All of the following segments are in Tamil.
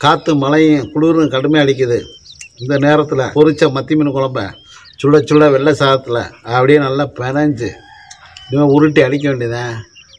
காற்று மழையும் குளிரும் கடுமையாக அடிக்குது இந்த நேரத்தில் பொரிச்ச மத்தி மீன் குழம்ப சுட சுட வெள்ளை சாதத்தில் அப்படியே நல்லா பிணைஞ்சு இனிமேல் உருட்டி அடிக்க வேண்டியதேன்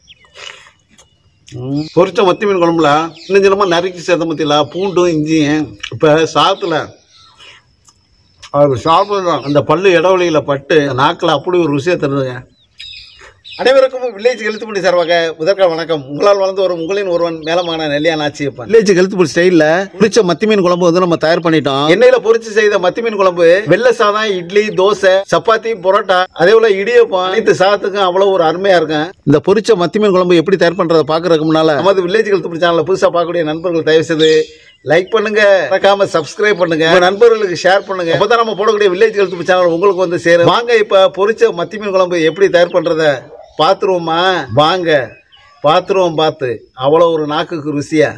ம், பொரிச்ச மத்தி மீன் குழம்புல இன்னும் சின்னமாக நறுக்கி சேர்த்த மத்தியில் பூண்டும் இஞ்சியும் இப்போ சாதத்தில் அது சாப்பிட்றோம் அந்த பல்லு இடவெளியில் பட்டு நாக்கில் அப்படி ஒரு ருசியை தருதுங்க அனைவருக்கும் வில்லேஜ் எழுத்துப்படி சார்பாக முதற்கால வணக்கம் உங்களால் வளர்ந்து வரும் உங்களின் ஒருவன் மேலமான நெல்லியா நாச்சியப்பன் வில்லேஜ் எழுத்துப்படி ஸ்டைலில் பிடிச்ச மத்தி மீன் குழம்பு வந்து நம்ம தயார் பண்ணிட்டோம் எண்ணெயில பொரிச்சு செய்த மத்தி மீன் குழம்பு வெள்ளை சாதம் இட்லி தோசை சப்பாத்தி பரோட்டா அதே போல இடியப்பம் அனைத்து சாதத்துக்கும் அவ்வளவு ஒரு அருமையா இருக்கும் இந்த பொரிச்ச மத்தி மீன் குழம்பு எப்படி தயார் பண்றதை பாக்குறதுக்கு முன்னால நமது வில்லேஜ் எழுத்துப்படி சேனலை புதுசா பார்க்கக்கூடிய நண்பர்கள் தயவு செய்து லைக் பண்ணுங்க மறக்காம சப்ஸ்கிரைப் பண்ணுங்க உங்க நண்பர்களுக்கு ஷேர் பண்ணுங்க அப்பதான் நம்ம போடக்கூடிய வில்லேஜ் ஹெல்த் சேனல் உங்களுக்கு வந்து சேரும் வாங்க இப்ப பொரிச்ச மத்தி மீன் குழம்பு எப்படி தயார் பண்றத பாத்துருவோமா வாங்க பாத்துருவோம் பார்த்து அவ்வளவு ஒரு நாக்குக்கு ருசியா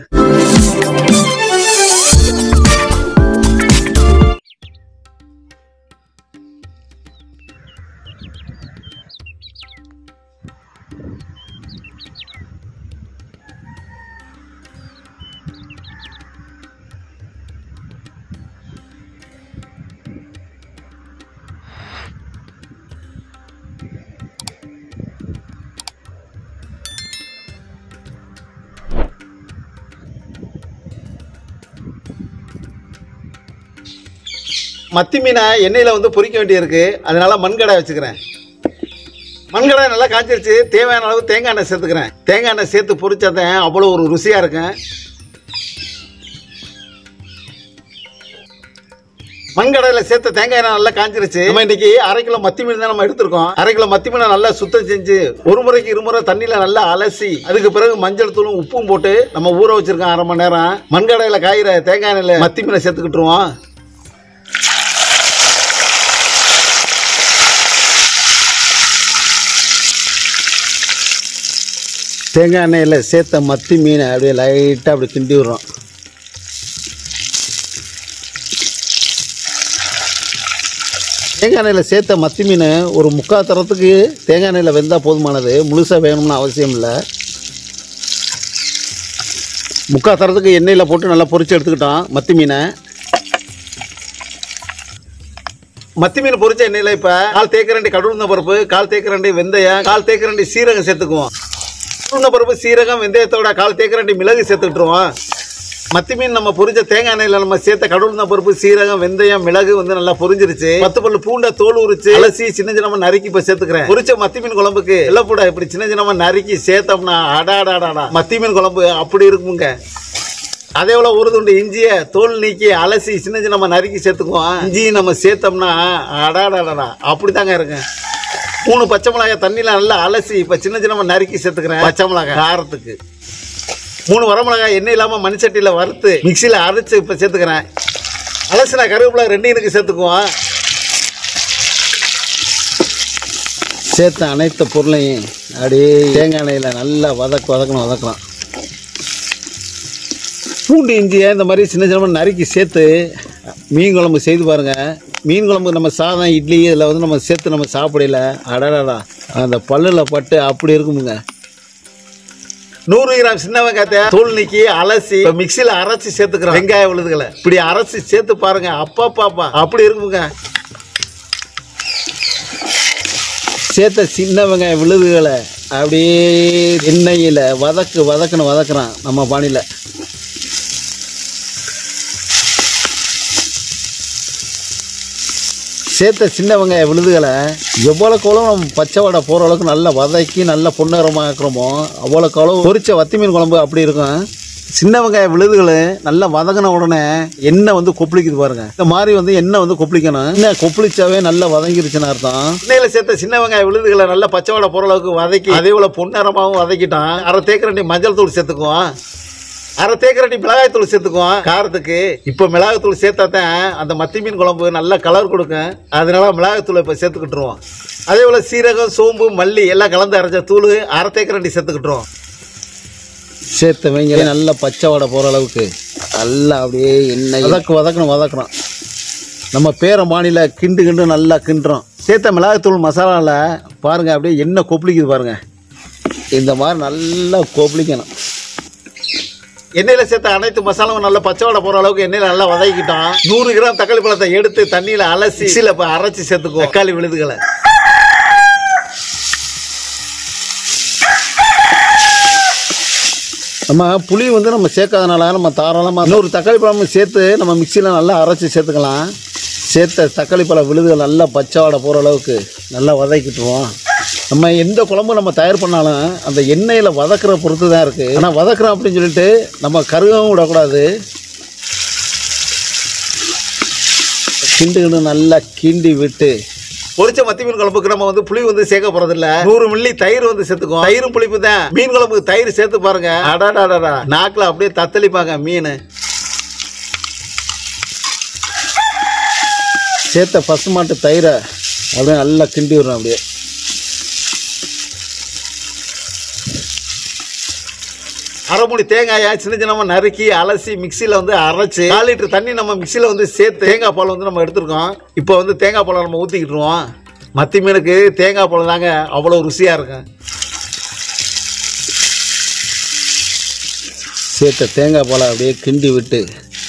மத்தி மீனை எண்ணெயில வந்து பொரிக்க வேண்டியிருக்கு அதனால மண்கடை வச்சுக்கிறேன் மண்கடை நல்லா காய்ச்சிருச்சு தேவையான அளவு தேங்காய் எண்ணெய் சேர்த்துக்கிறேன் தேங்காய் எண்ணெய் சேர்த்து பொரிச்சாதான் அவ்வளோ ஒரு ருசியாக இருக்கும் மண்கடையில் சேர்த்த தேங்காய் எண்ணெய் நல்லா காஞ்சிருச்சு நம்ம இன்னைக்கு அரை கிலோ மத்தி மீன் தான் நம்ம எடுத்திருக்கோம் அரை கிலோ மத்தி மீனை நல்லா சுத்தம் செஞ்சு ஒரு முறைக்கு இருமுறை தண்ணியில் நல்லா அலசி அதுக்கு பிறகு மஞ்சள் தூளும் உப்பும் போட்டு நம்ம ஊற வச்சிருக்கோம் அரை மணி நேரம் மண்கடையில் காயிற தேங்காய் எண்ணெயில் மத்தி மீனை சேர்த்துக்கிட்டுருவோம் தேங்காய் எண்ணெயில் சேர்த்த மத்தி மீனை அப்படியே லைட்டாக அப்படி கிண்டி விடுறோம் தேங்காய் எண்ணெயில் சேர்த்த மத்தி மீன் ஒரு முக்கால் தரத்துக்கு தேங்காய் எண்ணெயில் வெந்தால் போதுமானது முழுசாக வேணும்னு அவசியம் இல்லை முக்கால் தரத்துக்கு எண்ணெயில் போட்டு நல்லா பொரிச்சு எடுத்துக்கிட்டோம் மத்தி மீனை மத்தி மீன் பொரிச்ச எண்ணெயில் இப்போ கால் தேக்கரண்டி கடுந்த பருப்பு கால் தேக்கரண்டி வெந்தயம் கால் தேக்கரண்டி சீரகம் சேர்த்துக்குவோம் கடுந்த பருப்பு சீரகம் வெந்தயத்தோட கால் தேக்கரண்டி மிளகு சேர்த்துக்கிட்டுருவோம் மத்தி மீன் நம்ம பொரிச்ச தேங்காய் எண்ணெயில நம்ம சேர்த்த கடவுள்ன பருப்பு சீரகம் வெந்தயம் மிளகு வந்து நல்லா பொரிஞ்சிருச்சு பத்து பல்லு பூண்டை தோல் உரிச்சு அலசி சின்ன சின்னமா நறுக்கி இப்ப சேர்த்துக்கிறேன் பொரிச்ச மத்தி மீன் குழம்புக்கு எல்லப்பூடா இப்படி சின்ன சின்னமா நறுக்கி சேர்த்தோம்னா அடாடாடாடா மத்தி மீன் குழம்பு அப்படி இருக்குமுங்க அதே போல ஒரு துண்டு இஞ்சிய தோல் நீக்கி அலசி சின்ன சின்னமா நறுக்கி சேர்த்துக்குவோம் இஞ்சி நம்ம சேர்த்தோம்னா அடாடாடா அப்படித்தாங்க இருக்கு மூணு பச்சை மிளகாய் தண்ணியில நல்லா அலசி இப்ப சின்ன சின்னமா நறுக்கி சேர்த்துக்கிறேன் பச்சை மிளகாய் காரத்துக்கு மூணு வரமிளகாய் எண்ணெய் இல்லாமல் மண்சட்டியில் வறுத்து மிக்சியில் அரைச்சு இப்போ சேர்த்துக்கிறேன் அலசின கருவேப்பிலை ரெண்டு எனக்கு சேர்த்துக்குவோம் சேர்த்த அனைத்து பொருளையும் அப்படியே தேங்காய் எண்ணெயில் நல்லா வதக்கு வதக்கணும் வதக்கலாம் பூண்டு இஞ்சியை இந்த மாதிரி சின்ன சின்னமாக நறுக்கி சேர்த்து மீன் குழம்பு செய்து பாருங்கள் மீன் குழம்பு நம்ம சாதம் இட்லி இதில் வந்து நம்ம சேர்த்து நம்ம சாப்பிடல அடடா அந்த பல்லில் பட்டு அப்படி இருக்குமுங்க நூறு கிராம் சின்ன வெங்காயத்தை தோல் நீக்கி அலசி இப்ப மிக்சியில அரைச்சு சேர்த்துக்கிறோம் வெங்காய விழுதுகளை இப்படி அரைச்சு சேர்த்து பாருங்க அப்பா பாப்பா அப்படி இருக்குங்க சேர்த்த சின்ன வெங்காய விழுதுகளை அப்படியே எண்ணெயில் வதக்கு வதக்குன்னு வதக்குறான் நம்ம பாணியில் சேர்த்த சின்ன வெங்காய விழுதுகளை எவ்வளோக்கு எவ்வளோ நம்ம பச்சை வடை போகிற அளவுக்கு நல்லா வதக்கி நல்லா பொன்னரமாக ஆக்குறோமோ அவ்வளோக்கு அவ்வளோ பொரிச்ச வத்தி மீன் குழம்பு அப்படி இருக்கும் சின்ன வெங்காய விழுதுகள் நல்லா வதங்கின உடனே எண்ணெய் வந்து கொப்பளிக்குது பாருங்க இந்த மாதிரி வந்து எண்ணெய் வந்து கொப்பளிக்கணும் எண்ணெய் கொப்பளிச்சாவே நல்லா வதங்கிருச்சுன்னு அர்த்தம் எண்ணெயில் சேர்த்த சின்ன வெங்காய விழுதுகளை நல்லா பச்சை வடை போகிற அளவுக்கு வதக்கி அதே போல் பொன்னரமாகவும் வதக்கிட்டான் அரை தேக்கரண்டி மஞ்சள் தூள் சேர்த்துக்குவோம் அரை தேக்கரண்டி மிளகாய் தூள் சேர்த்துக்குவோம் காரத்துக்கு இப்போ மிளகாய் தூள் சேர்த்தா தான் அந்த மத்தி மீன் குழம்பு நல்ல கலர் கொடுக்கும் அதனால மிளகாய் தூளை இப்போ சேர்த்துக்கிட்டுருவோம் அதே போல் சீரகம் சோம்பு மல்லி எல்லாம் கலந்து அரைச்ச தூள் அரை தேக்கரண்டி சேர்த்துக்கிட்டுருவோம் சேர்த்த வைங்க நல்லா பச்சை வடை போகிற அளவுக்கு நல்லா அப்படியே எண்ணெய் வதக்கு வதக்கணும் வதக்குறோம் நம்ம பேர மாநில கிண்டு கிண்டு நல்லா கிண்டுறோம் சேர்த்த மிளகாய்த்தூள் மசாலாவில் பாருங்கள் அப்படியே எண்ணெய் கொப்பளிக்குது பாருங்கள் இந்த மாதிரி நல்லா கொப்பளிக்கணும் எண்ணெயில சேர்த்த அனைத்து மசாலாவும் நல்லா பச்சை வடை போற அளவுக்கு எண்ணெயில நல்லா வதக்கிட்டோம் நூறு கிராம் தக்காளி பழத்தை எடுத்து தண்ணியில அலசி மிக்ஸில இப்ப அரைச்சி சேர்த்துக்கோ தக்காளி விழுதுகளை நம்ம புளி வந்து நம்ம சேர்க்காதனால நம்ம தாராளமாக இன்னொரு தக்காளி பழமும் சேர்த்து நம்ம மிக்சியில் நல்லா அரைச்சி சேர்த்துக்கலாம் சேர்த்த தக்காளி பழ விழுதுகள் நல்லா பச்சை வாடை போகிற அளவுக்கு நல்லா வதக்கிட்டுருவோம் நம்ம எந்த குழம்பு நம்ம தயார் பண்ணாலும் அந்த எண்ணெயில் வதக்குற பொறுத்து தான் இருக்குது ஆனால் வதக்குறோம் அப்படின்னு சொல்லிட்டு நம்ம கருகவும் விடக்கூடாது கிண்டு நல்லா கிண்டி விட்டு பொரிச்ச மத்தி மீன் குழம்புக்கு நம்ம வந்து புளி வந்து சேர்க்க போறது இல்ல நூறு மில்லி தயிர் வந்து சேர்த்துக்கோம் தயிரும் புளிப்பு தான் மீன் குழம்புக்கு தயிர் சேர்த்து பாருங்க அடாடாடா நாக்குல அப்படியே தத்தளிப்பாங்க மீன் சேர்த்த பசுமாட்டு தயிரை அப்படியே நல்லா கிண்டி விடுறோம் அப்படியே அரை மூடி தேங்காயை சின்ன சின்னமா நறுக்கி அலசி மிக்சியில் வந்து அரைச்சு நாலு லிட்டர் தண்ணி நம்ம மிக்சியில் வந்து சேர்த்து தேங்காய் பால் வந்து நம்ம எடுத்துருக்கோம் இப்போ வந்து தேங்காய் பாலை நம்ம ஊற்றிக்கிட்டுருவோம் மத்தி மீனுக்கு தேங்காய் பால் தாங்க அவ்வளோ ருசியாக இருக்கும் சேர்த்த தேங்காய் பாலை அப்படியே கிண்டி விட்டு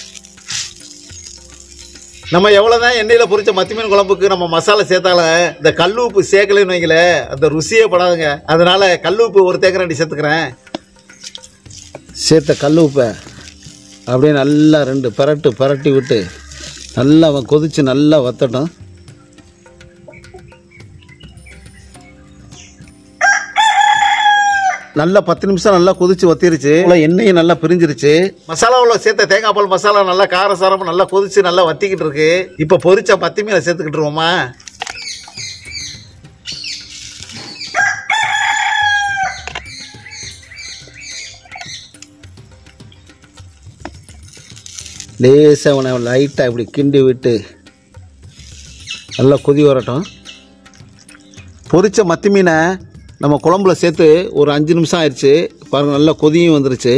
நம்ம எவ்வளோதான் எண்ணெயில் பொரிச்ச மத்தி மீன் குழம்புக்கு நம்ம மசாலா சேர்த்தாலும் இந்த கல் உப்பு சேர்க்கலைன்னு வைங்களே அந்த ருசியே படாதுங்க அதனால கல் உப்பு ஒரு தேங்காய் ரெண்டு சேர்த்துக்கிறேன் சேர்த்த கல் உப்பை அப்படியே நல்லா ரெண்டு பரட்டு பரட்டி விட்டு நல்லா அவன் கொதித்து நல்லா வத்தட்டும் நல்லா பத்து நிமிஷம் நல்லா கொதிச்சு வத்திருச்சு இவ்வளோ எண்ணெயும் நல்லா பிரிஞ்சிருச்சு மசாலாவில் சேர்த்த தேங்காய் பால் மசாலா நல்லா காரசாரம் நல்லா கொதிச்சு நல்லா வத்திக்கிட்டு இருக்கு இப்போ பொரிச்ச பத்தி மீனை சேர்த்துக்கிட்டுருவோமா லேசாக அவனை லைட்டாக இப்படி கிண்டி விட்டு நல்லா கொதி வரட்டும் பொரிச்ச மத்தி மீனை நம்ம குழம்புல சேர்த்து ஒரு அஞ்சு நிமிஷம் ஆயிடுச்சு பாருங்கள் நல்லா கொதியும் வந்துருச்சு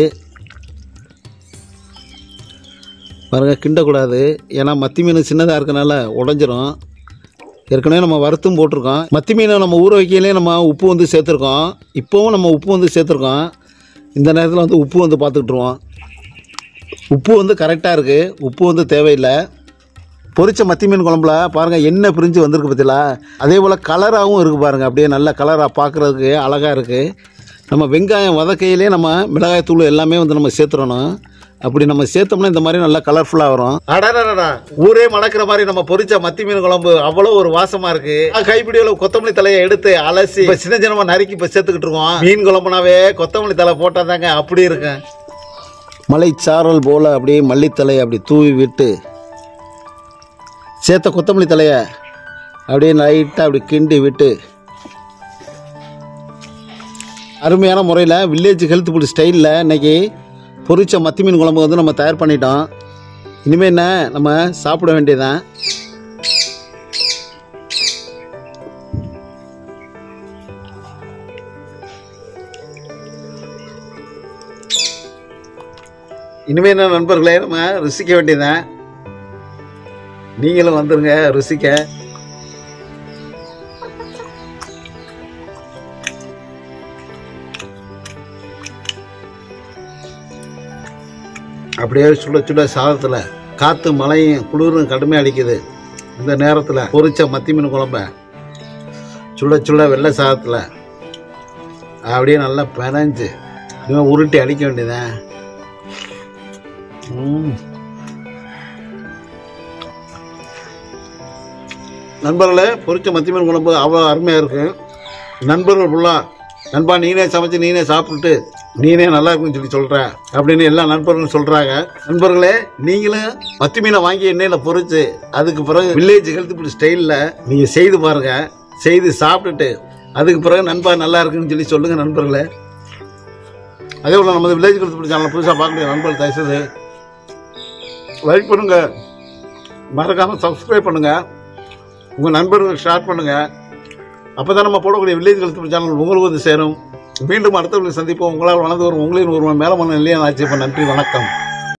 பாருங்கள் கிண்டக்கூடாது ஏன்னா மத்தி மீன் சின்னதாக இருக்கனால உடஞ்சிரும் ஏற்கனவே நம்ம வறுத்தும் போட்டிருக்கோம் மத்தி மீனை நம்ம ஊற வைக்கையிலே நம்ம உப்பு வந்து சேர்த்துருக்கோம் இப்போவும் நம்ம உப்பு வந்து சேர்த்துருக்கோம் இந்த நேரத்தில் வந்து உப்பு வந்து பார்த்துக்கிட்டுருவோம் உப்பு வந்து கரெக்டாக இருக்குது உப்பு வந்து தேவையில்லை பொரிச்ச மத்தி மீன் குழம்புல பாருங்கள் எண்ணெய் பிரிஞ்சு வந்திருக்கு பார்த்தீங்களா அதே போல் கலராகவும் இருக்குது பாருங்கள் அப்படியே நல்ல கலராக பார்க்குறதுக்கு அழகாக இருக்குது நம்ம வெங்காயம் வதக்கையிலே நம்ம மிளகாய் தூள் எல்லாமே வந்து நம்ம சேர்த்துறணும் அப்படி நம்ம சேர்த்தோம்னா இந்த மாதிரி நல்லா கலர்ஃபுல்லாக வரும் அடடடா ஊரே மணக்கிற மாதிரி நம்ம பொரிச்ச மத்தி மீன் குழம்பு அவ்வளோ ஒரு வாசமாக இருக்கு கைப்பிடியில் கொத்தமல்லி தலையை எடுத்து அலசி இப்போ சின்ன சின்னமாக நறுக்கி இப்போ சேர்த்துக்கிட்டு இருக்கோம் மீன் குழம்புனாவே கொத்தமல்லி தலை போட்டால் தாங்க அப்படி இருக்கும் மலைச்சாரல் போல் அப்படியே மல்லித்தலை அப்படி தூவி விட்டு சேர்த்த கொத்தமல்லி தலையை அப்படியே லைட்டாக அப்படி கிண்டி விட்டு அருமையான முறையில் வில்லேஜ் ஹெல்த் ஃபுட் ஸ்டைலில் இன்னைக்கு பொரிச்ச மத்தி மீன் குழம்பு வந்து நம்ம தயார் பண்ணிட்டோம் இனிமேல் என்ன நம்ம சாப்பிட வேண்டியதான் இனிமேல் என்ன நண்பர்களே நம்ம ருசிக்க வேண்டியதான் நீங்களும் வந்துருங்க ருசிக்க அப்படியே சுட சுட சாதத்தில் காற்று மழையும் குளிரும் கடுமையாக அடிக்குது இந்த நேரத்தில் பொரிச்ச மத்தி மீன் குழம்ப சுட சுட வெள்ளை சாதத்தில் அப்படியே நல்லா பிணைஞ்சு இனிமேல் உருட்டி அடிக்க வேண்டியதான் ம் நண்பர்களே பொரிச்ச மத்தி மீன் குழம்பு அவ்வளோ அருமையாக இருக்கு நண்பர்கள் ஃபுல்லாக நண்பா நீனே சமைச்சு நீனே சாப்பிட்டுட்டு நீனே நல்லா இருக்குன்னு சொல்லி சொல்கிற அப்படின்னு எல்லா நண்பர்களும் சொல்கிறாங்க நண்பர்களே நீங்களும் மத்தி மீனை வாங்கி எண்ணெயில் பொரிச்சு அதுக்கு பிறகு வில்லேஜ் ஹெல்த் ஃபுட் ஸ்டைலில் நீங்கள் செய்து பாருங்கள் செய்து சாப்பிட்டுட்டு அதுக்கு பிறகு நண்பா நல்லா இருக்குன்னு சொல்லி சொல்லுங்கள் நண்பர்களே அதே போல் நமது வில்லேஜ் ஹெல்த் ஃபுட் சேனல் புதுசாக பார்க்கக்கூடிய நண்பர்கள் தயவுசெய்து லைக் பண்ணுங்கள் மறக்காமல் சப்ஸ்கிரைப் பண்ணுங்கள் உங்கள் நண்பர்களுக்கு ஷேர் பண்ணுங்கள் அப்போ தான் நம்ம போடக்கூடிய வில்லேஜ் ஹெல்த் சேனல் உங்களுக்கு வந்து சேரும் மீண்டும் அடுத்த வீடியோவில் சந்திப்போம் உங்களால் வளர்ந்து வரும் உங்களின் ஒருவன் மேலே மன இல்லையா ஆச்சு இப்போ நன்றி வணக்கம்